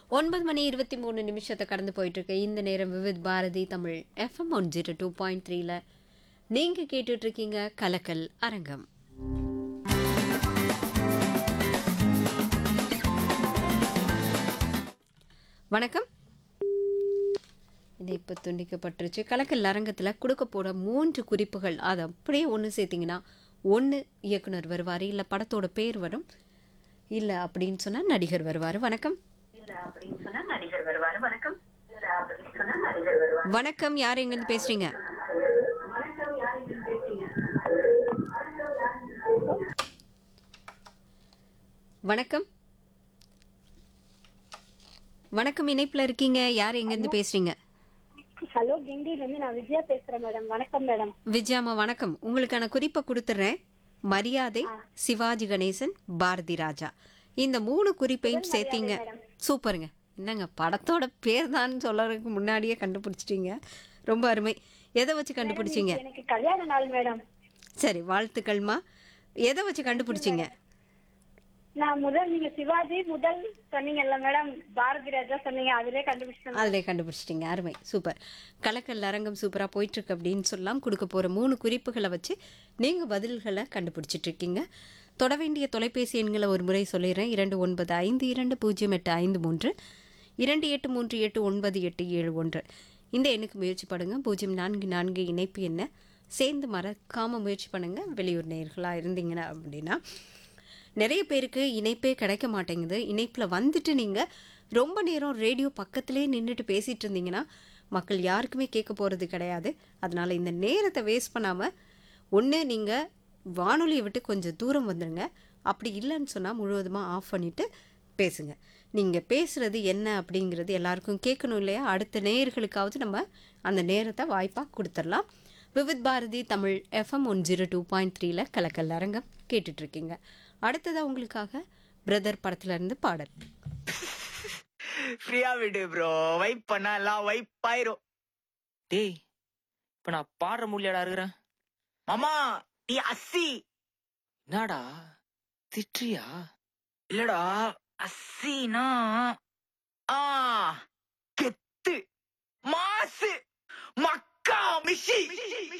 ஒன்பது மணி இருபத்தி மூணு நிமிஷத்தை கடந்து போயிட்டு இருக்கு இந்த நேரம் Vividh Bharati Tamil FM one zero two point த்ரீல நீங்க கேட்டுட்டு இருக்கீங்க கலக்கல் அரங்கம் வணக்கம் இணைப்பு துண்டிக்கப்பட்டுருச்சு கலக்கல் அரங்கத்தில் கொடுக்க போகிற மூன்று குறிப்புகள் அதை அப்படியே ஒன்று சேர்த்திங்கன்னா ஒன்று இயக்குனர் வருவார் இல்லை படத்தோட பேர் வரும் இல்லை அப்படின்னு சொன்னால் நடிகர் வருவார் வணக்கம் வணக்கம் யார் எங்கேருந்து பேசுறீங்க வணக்கம் வணக்கம் இணைப்புல இருக்கீங்க யார் எங்கேருந்து பேசுறீங்க ஹலோ கிண்டில இருந்து நான் விஜயா பேசுறேன் மேடம் வணக்கம் மேடம் விஜயாமா வணக்கம் உங்களுக்கான குறிப்பை கொடுத்துட்றேன் மரியாதை சிவாஜி கணேசன் பாரதி ராஜா இந்த மூணு குறிப்பையும் சேர்த்தீங்க சூப்பருங்க என்னங்க படத்தோட பேர் தான் சொல்லறதுக்கு முன்னாடியே கண்டுபிடிச்சிட்டீங்க ரொம்ப அருமை எதை வச்சு கண்டுபிடிச்சீங்க எனக்கு கல்யாண நாள் மேடம் சரி வாழ்த்துக்கள்மா எதை வச்சு கண்டுபிடிச்சீங்க நான் முதல் நீங்க சிவாஜி முதல் சொன்னீங்கல்ல மேடம் பாரதி ராஜா சொன்னீங்க அதிலே கண்டுபிடிச்சேன் அதிலே கண்டுபிடிச்சிட்டிங்க அருமை சூப்பர் கலக்கல் அரங்கம் சூப்பராக போயிட்டுருக்கு அப்படின்னு சொல்லலாம் கொடுக்க போகிற மூணு குறிப்புகளை வச்சு நீங்கள் பதில்களை கண்டுபிடிச்சிட்டு இருக்கீங்க தொட வேண்டிய தொலைபேசி எண்களை ஒரு முறை சொல்லிடுறேன் இரண்டு ஒன்பது ஐந்து இரண்டு பூஜ்ஜியம் எட்டு ஐந்து மூன்று இரண்டு எட்டு மூன்று எட்டு ஒன்பது எட்டு ஏழு ஒன்று இந்த எண்ணுக்கு முயற்சி பண்ணுங்க பூஜ்ஜியம் நான்கு நான்கு இணைப்பு என்ன சேர்ந்து மறக்காமல் முயற்சி பண்ணுங்க வெளியூர் நேர்களாக இருந்தீங்கன்னா அப்படின்னா நிறைய பேருக்கு இணைப்பே கிடைக்க மாட்டேங்குது இணைப்பில் வந்துட்டு நீங்கள் ரொம்ப நேரம் ரேடியோ பக்கத்திலே நின்றுட்டு பேசிகிட்டு இருந்தீங்கன்னா மக்கள் யாருக்குமே கேட்க போகிறது கிடையாது அதனால் இந்த நேரத்தை வேஸ்ட் பண்ணாமல் ஒன்று நீங்கள் வானொலியை விட்டு கொஞ்சம் தூரம் வந்துடுங்க அப்படி இல்லைன்னு சொன்னால் முழுவதுமாக ஆஃப் பண்ணிவிட்டு பேசுங்க நீங்கள் பேசுகிறது என்ன அப்படிங்கிறது எல்லாருக்கும் கேட்கணும் இல்லையா அடுத்த நேயர்களுக்காவது நம்ம அந்த நேரத்தை வாய்ப்பாக கொடுத்துடலாம் Vividh Bharati Tamil FM one zero two point த்ரீல கலக்கல் அரங்கம் கேட்டுட்ருக்கீங்க அடுத்ததாக உங்களுக்காக பிரதர் படத்துலேருந்து பாடல் ஃப்ரீயா விடு ப்ரோ வைப் பண்ணா எல்லாம் வைப் ஆயிரும் டேய் இப்ப நான் பாடுற முடியாடா இருக்கிறேன் மாமா நீ அஸ்ஸி என்னடா திட்டுறியா இல்லடா அஸ்ஸினா ஆ கெத்து மாசு மக்கா மிஷி